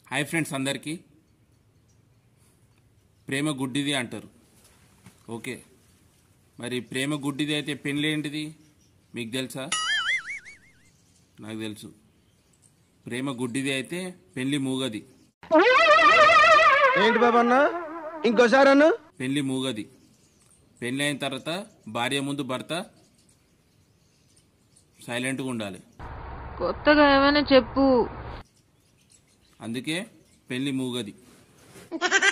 hi friends అందరికీ ప్రేమ గుడ్డిది అంటారు okay మరి ప్రేమ గుడ్డిది అయితే పెళ్ళి ఏంటిది మీకు తెలుసా నాకు తెలుసు ప్రేమ గుడ్డిది అయితే పెళ్లి మూగది ఏంటి బాబు అన్న ఇంకోసారి అన్న పెళ్లి మూగది పెళ్లి అయిన తర్వాత భార్య ముందు భర్త సైలెంట్గా ఉండాలి కొత్తగా ఏమైనా చెప్పు అందుకే పెళ్లి మూగది